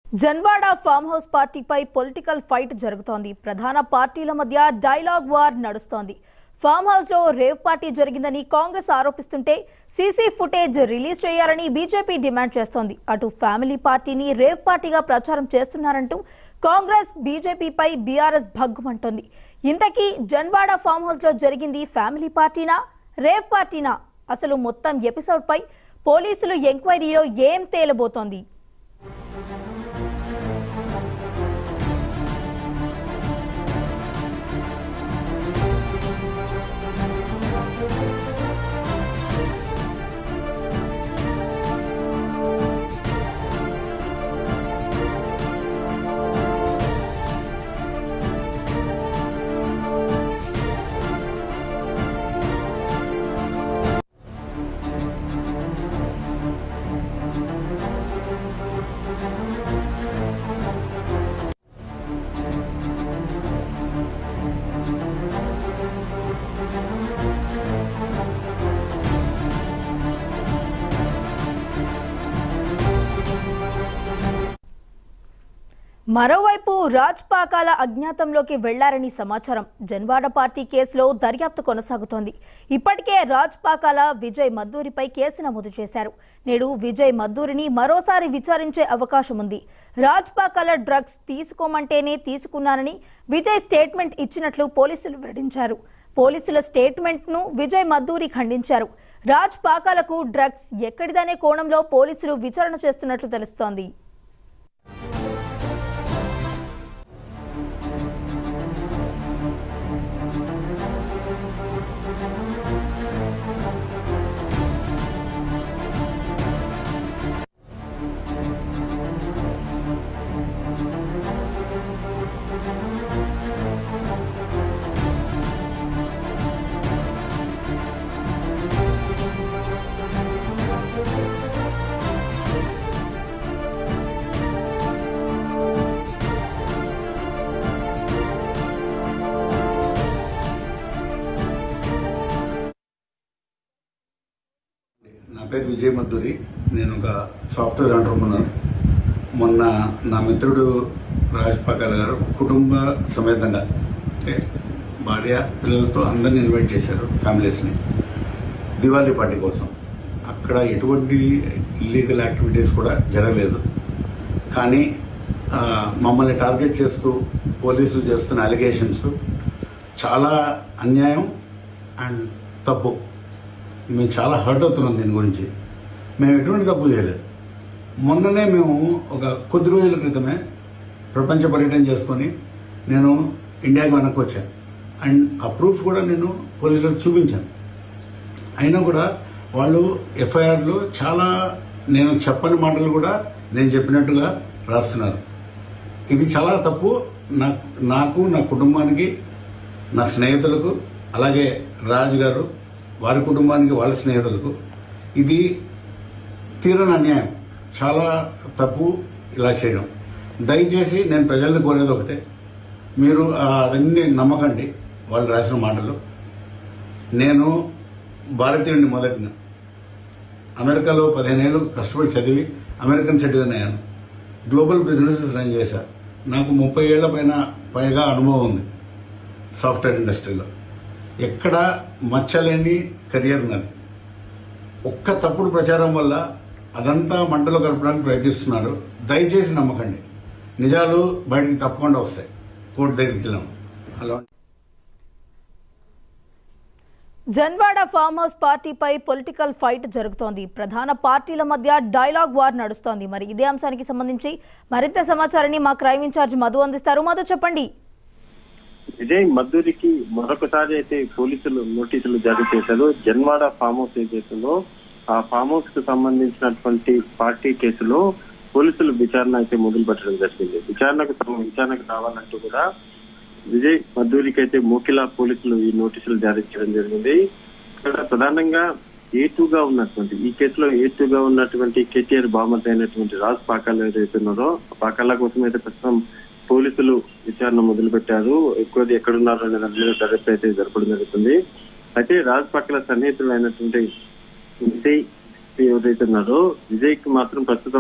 Janwada farm house పార్టీపై political fight జరుగుతోంది ప్రధాన పార్టీల మధ్య డైలాగ్ వార్ నడుస్తోంది ఫామ్ హౌస్ లో రేవ్ పార్టీ జరిగిందని కాంగ్రెస్ ఆరోపిస్తుంటే సీసీ ఫుటేజ్ రిలీజ్ చేయాలని బీజేపీ డిమాండ్ చేస్తోంది అటు ఫ్యామిలీ పార్టీని రేవ్ పార్టీగా ప్రచారం చేస్తున్నారంటూ కాంగ్రెస్ బీజేపీపై బీఆర్ఎస్ భగ్గుమంటోంది ఇంతకీ జన్వాడ ఫామ్ హౌస్ లో జరిగింది ఫ్యామిలీ పార్టీనా రేవ్ పార్టీనా అసలు మొత్తం ఎపిసోడ్ పై పోలీసులు ఎంక్వైరీలో ఏం తేలబోతోంది మరోవైపు రాజ్ పాకాల అజ్ఞాతంలోకి వెళ్లారని సమాచారం జన్వాడ పార్టీ కేసులో దర్యాప్తు కొనసాగుతోంది ఇప్పటికే రాజ్ పాకాల విజయ్ మద్దూరిపై కేసు నమోదు చేశారు నేడు విజయ్ మద్దూరిని మరోసారి విచారించే అవకాశం ఉంది రాజ్ పాకాల డ్రగ్స్ తీసుకోమంటేనే తీసుకున్నానని విజయ్ స్టేట్మెంట్ ఇచ్చినట్లు పోలీసులు వెల్లడించారు పోలీసుల స్టేట్మెంట్ను విజయ్ మద్దూరి ఖండించారు రాజ్ పాకాలకు డ్రగ్స్ ఎక్కడిదనే కోణంలో పోలీసులు విచారణ చేస్తున్నట్లు తెలుస్తోంది నా పేరు విజయ్ మద్దూరి నేను ఒక సాఫ్ట్వేర్ ఎంటర్ప్రినర్ మొన్న నా మిత్రుడు రాజ్ పకాల గారు కుటుంబ సమేతంగా అంటే భార్య పిల్లలతో అందరిని ఇన్వైట్ చేశారు ఫ్యామిలీస్ని దివాళీ పార్టీ కోసం అక్కడ ఎటువంటి ఇల్లీగల్ యాక్టివిటీస్ కూడా జరగలేదు కానీ ఆ, మమ్మల్ని టార్గెట్ చేస్తూ పోలీసులు చేస్తున్న అలిగేషన్స్ చాలా అన్యాయం అండ్ తప్పు మేము చాలా హర్ట్ అవుతున్నాం దీని గురించి మేము ఎటువంటి తప్పు చేయలేదు మొన్ననే మేము ఒక కొద్ది రోజుల క్రితమే ప్రపంచ పర్యటన చేసుకొని నేను ఇండియాకి వెనక్కి వచ్చాను అండ్ ఆ ప్రూఫ్ కూడా నేను పోలీసులకు చూపించాను అయినా కూడా వాళ్ళు ఎఫ్ఐఆర్లో చాలా నేను చెప్పని మాటలు కూడా నేను చెప్పినట్టుగా రాస్తున్నారు ఇది చాలా తప్పు నా నాకు నా కుటుంబానికి నా స్నేహితులకు అలాగే రాజు గారు వారి కుటుంబానికి వాళ్ళ స్నేహితులకు ఇది తీరని అన్యాయం చాలా తప్పు ఇలా చేయడం దయచేసి నేను ప్రజల్ని కోరేది ఒకటే మీరు ఆ అవన్నీ నమ్మకండి వాళ్ళు రాసిన మాటలు నేను భారతీయుడిని మొదటిన అమెరికాలో పదిహేనేళ్ళు కష్టపడి చదివి అమెరికన్ సిటిజన్ అయ్యాను గ్లోబల్ బిజినెసెస్ రన్ చేశా నాకు ముప్పై ఏళ్ల పైన పైగా అనుభవం ఉంది సాఫ్ట్వేర్ ఇండస్ట్రీలో ఎక్కడ మచ్చలేని కెరియర్ ఉన్నది ఒక్క తప్పుడు ప్రచారం వల్ల అదంతా మంటలో కలపడానికి ప్రయత్నిస్తున్నారు దయచేసి నమ్మకండి నిజాలు బయటికి తప్పకుండా వస్తాయి కోర్టు దగ్గరికి వెళ్ళాం హలో జన్వాడ ఫామ్ హౌస్ పార్టీపై పొలిటికల్ ఫైట్ జరుగుతోంది ప్రధాన పార్టీల మధ్య డైలాగ్ వార్ నడుస్తోంది మరి ఇదే అంశానికి సంబంధించి మరింత సమాచారాన్ని మా క్రైమ్ ఇన్ఛార్జ్ మధు అందిస్తారు మధు చెప్పండి విజయ్ మద్దూరికి మరొకసారి అయితే పోలీసులు నోటీసులు జారీ చేశారు జన్వాడ ఫామ్ హౌస్ ఏదైతుందో ఆ ఫామ్ హౌస్ కు సంబంధించినటువంటి పార్టీ కేసులో పోలీసులు విచారణ అయితే మొదలు పెట్టడం జరిగింది విచారణకు తమ విచారణకు రావాలంటూ కూడా విజయ్ మద్దూరికి అయితే మోకిలా పోలీసులు ఈ నోటీసులు జారీ చేయడం జరిగింది ఇక్కడ ప్రధానంగా ఏ గా ఉన్నటువంటి ఈ కేసులో ఏ గా ఉన్నటువంటి కేటీఆర్ బామర్ది అయినటువంటి రాజ్ పాకాల ఏదైతే ఉన్నారో ఆ పాకాల కోసం అయితే ప్రస్తుతం పోలీసులు విచారణ మొదలు పెట్టారు ఎక్కువది ఎక్కడున్నారు అనే దాని మీద దర్యాప్తు అయితే జరపడం జరుగుతుంది అయితే రాజ్ పక్కల సన్నిహితులు అయినటువంటి విజయ్ ఎవరైతే ఉన్నారో విజయ్ కి మాత్రం ప్రస్తుతం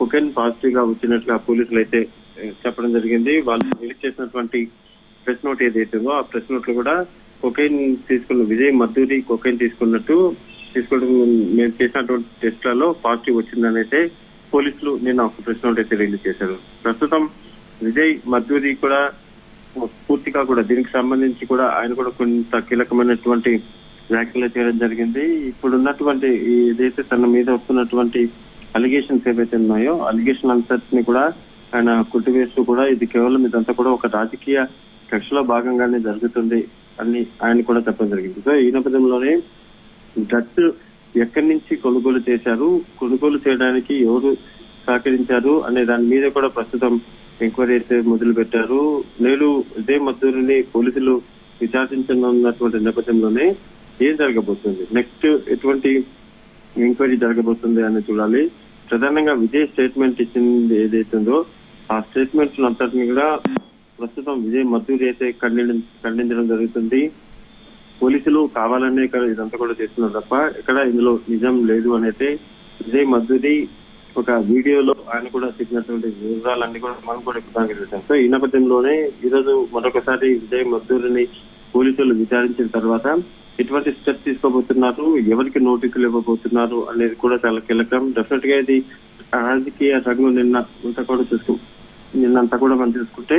కొకెన్ పాజిటివ్ గా వచ్చినట్లుగా పోలీసులు అయితే ఏ, చెప్పడం జరిగింది వాళ్ళు రిలీజ్ చేసినటువంటి ప్రెస్ నోట్ ఏదైతే ఉందో ఆ ప్రెస్ నోట్ లో కూడా కొకైన్ తీసుకున్న విజయ్ మద్దూరి కొకైన్ తీసుకున్నట్టు తీసుకోవడం మేము చేసినటువంటి టెస్ట్లలో పాజిటివ్ వచ్చిందని అయితే పోలీసులు నిన్న ఒక ప్రెస్ నోట్ అయితే రిలీజ్ చేశారు ప్రస్తుతం విజయ్ మద్దూరి కూడా పూర్తిగా కూడా దీనికి సంబంధించి కూడా ఆయన కూడా కొంత కీలకమైనటువంటి వ్యాఖ్యలు చేయడం జరిగింది ఇప్పుడు ఉన్నటువంటి ఈ ఏదైతే తన మీద వస్తున్నటువంటి అలిగేషన్స్ ఏవైతే ఉన్నాయో అలిగేషన్ అంతటిని కూడా ఆయన కొట్టివేస్తూ కూడా ఇది కేవలం ఇదంతా కూడా ఒక రాజకీయ కక్షలో భాగంగానే జరుగుతుంది అని ఆయన కూడా చెప్పడం జరిగింది సో ఈ నేపథ్యంలోనే డ్రగ్స్ ఎక్కడి నుంచి కొనుగోలు చేశారు కొనుగోలు చేయడానికి ఎవరు సహకరించారు అనే దాని మీద కూడా ప్రస్తుతం ఎంక్వైరీ అయితే మొదలు పెట్టారు నేడు ఇదే మద్దూరిని పోలీసులు విచారించనున్నటువంటి నేపథ్యంలోనే ఏం జరగబోతుంది నెక్స్ట్ ఎటువంటి ఎంక్వైరీ జరగబోతుంది అని చూడాలి ప్రధానంగా విజయ్ స్టేట్మెంట్ ఇచ్చింది ఏదైతుందో ఆ స్టేట్మెంట్ అంతటిని కూడా ప్రస్తుతం విజయ్ మద్దూరి అయితే ఖండించడం ఖండించడం జరుగుతుంది పోలీసులు కావాలనే ఇక్కడ ఇదంతా కూడా చేస్తున్నారు తప్ప ఇక్కడ ఇందులో నిజం లేదు అని అయితే విజయ్ మద్దూరి ఒక వీడియోలో ఆయన కూడా చెప్పినటువంటి వివరాలన్నీ కూడా మనం కూడా ఇప్పుడు చూసాం సో ఈ నేపథ్యంలోనే ఈరోజు మరొకసారి విజయ్ మద్దూరిని పోలీసులు విచారించిన తర్వాత ఎటువంటి స్టెప్స్ తీసుకోబోతున్నారు ఎవరికి నోటీసులు ఇవ్వబోతున్నారు అనేది కూడా చాలా కీలకం డెఫినెట్ గా ఇది రాజకీయ రంగం నిన్న అంతా కూడా చూసుకు నిన్నంతా కూడా మనం చూసుకుంటే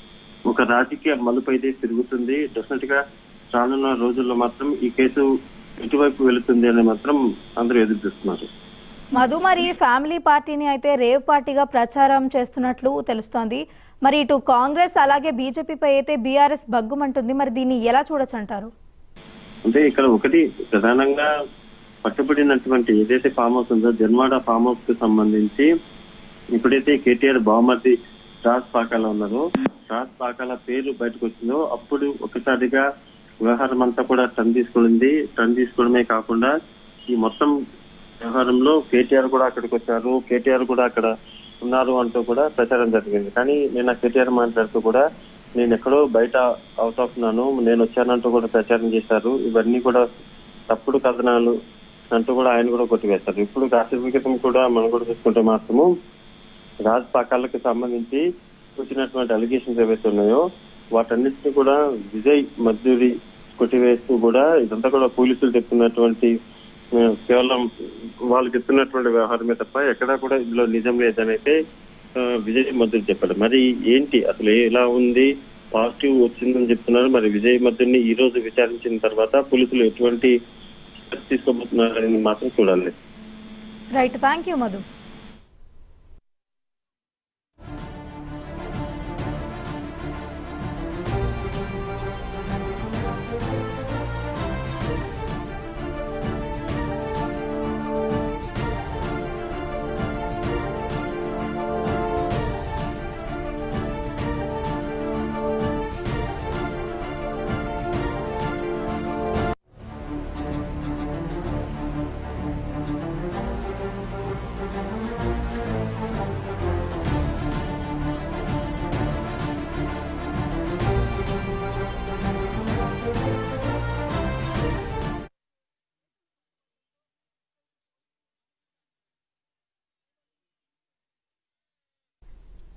ఒక రాజకీయ మలుపు అయితే తిరుగుతుంది డెఫినెట్ గా రానున్న రోజుల్లో మాత్రం ఈ కేసు ఎటువైపు వెళుతుంది అని మాత్రం అందరూ ఎదురు చూస్తున్నారు మధు మరి ఫ్యామిలీ పార్టీని అయితే రేవ్ పార్టీగా ప్రచారం చేస్తున్నట్లు తెలుస్తోంది మరి ఇటు కాంగ్రెస్ అలాగే బీజేపీపై అయితే బీఆర్ఎస్ బగ్గుమంటుంది మరి దీన్ని ఎలా చూడొచ్చు అంటారు అంటే ఇక్కడ ఒకటి ప్రధానంగా పట్టుబడినటువంటి ఏదైతే ఫామ్ హౌస్ ఉందో జన్వాడ ఫామ్ హౌస్ కు సంబంధించి ఇప్పుడైతే కేటీఆర్ బావమర్ది రాజ్ పాకాల ఉన్నారో రాజ్ పాకాల పేరు బయటకు వచ్చిందో అప్పుడు ఒకసారిగా వ్యవహారం అంతా కూడా టర్న్ తీసుకుంది టర్న్ తీసుకోవడమే కాకుండా ఈ మొత్తం వ్యవహారంలో కేటీఆర్ కూడా అక్కడికి వచ్చారు కేటీఆర్ కూడా అక్కడ ఉన్నారు అంటూ కూడా ప్రచారం జరిగింది కానీ నిన్న కేటీఆర్ మాట్లాడుతూ కూడా నేను ఎక్కడో బయట అవుట్ ఆఫ్ ఉన్నాను నేను వచ్చానంటూ కూడా ప్రచారం చేశారు ఇవన్నీ కూడా తప్పుడు కథనాలు అంటూ కూడా ఆయన కూడా కొట్టివేస్తారు ఇప్పుడు కాసేపు క్రితం కూడా మనం కూడా చూసుకుంటే మాత్రము రాజ్ పాకాలకు సంబంధించి వచ్చినటువంటి అలిగేషన్స్ ఏవైతే ఉన్నాయో వాటన్నిటిని కూడా విజయ్ మద్దూరి కొట్టివేస్తూ కూడా ఇదంతా కూడా పోలీసులు చెప్తున్నటువంటి ఆ, కేవలం వాళ్ళు చెప్తున్నటువంటి వ్యవహారమే తప్ప ఎక్కడా కూడా ఇందులో నిజం లేదని అయితే ఆ, విజయ్ మద్దూరి చెప్పాడు మరి ఏంటి అసలు ఎలా ఉంది పాజిటివ్ వచ్చిందని చెప్తున్నారు మరి విజయ్ మద్దూరిని ఈ రోజు విచారించిన తర్వాత పోలీసులు ఎటువంటి steps తీసుకోబోతున్నారని మాత్రం చూడాలి రైట్ థ్యాంక్ యూ మధు